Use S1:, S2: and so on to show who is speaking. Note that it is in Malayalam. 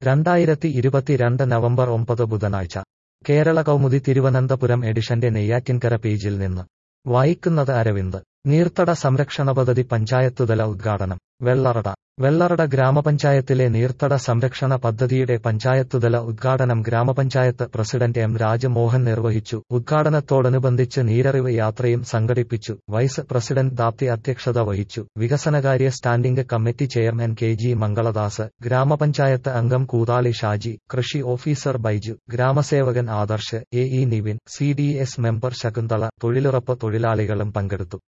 S1: രണ്ടായിരത്തി ഇരുപത്തിരണ്ട് നവംബർ ഒമ്പത് ബുധനാഴ്ച കേരള കൗമുദി തിരുവനന്തപുരം എഡിഷന്റെ നെയ്യാറ്റിൻകര പേജിൽ നിന്ന് വായിക്കുന്നത് അരവിന്ദ് നീർത്തട സംരക്ഷണ പദ്ധതി പഞ്ചായത്തുതല ഉദ്ഘാടനം വെള്ളറട വെള്ളറട ഗ്രാമപഞ്ചായത്തിലെ നീർത്തട സംരക്ഷണ പദ്ധതിയുടെ പഞ്ചായത്തുതല ഉദ്ഘാടനം ഗ്രാമപഞ്ചായത്ത് പ്രസിഡന്റ് എം രാജമോഹൻ നിർവഹിച്ചു ഉദ്ഘാടനത്തോടനുബന്ധിച്ച് നീരറിവ് യാത്രയും സംഘടിപ്പിച്ചു വൈസ് പ്രസിഡന്റ് ദാപ്തി അധ്യക്ഷത വഹിച്ചു വികസനകാര്യ standing committee chairman K G Mangaladas ഗ്രാമപഞ്ചായത്ത് അംഗം കൂതാളി ഷാജി കൃഷി ഓഫീസർ ബൈജു ഗ്രാമസേവകൻ Adarsh A E Nivin C D S member Shakuntala തൊഴിലുറപ്പ് തൊഴിലാളികളും പങ്കെടുത്തു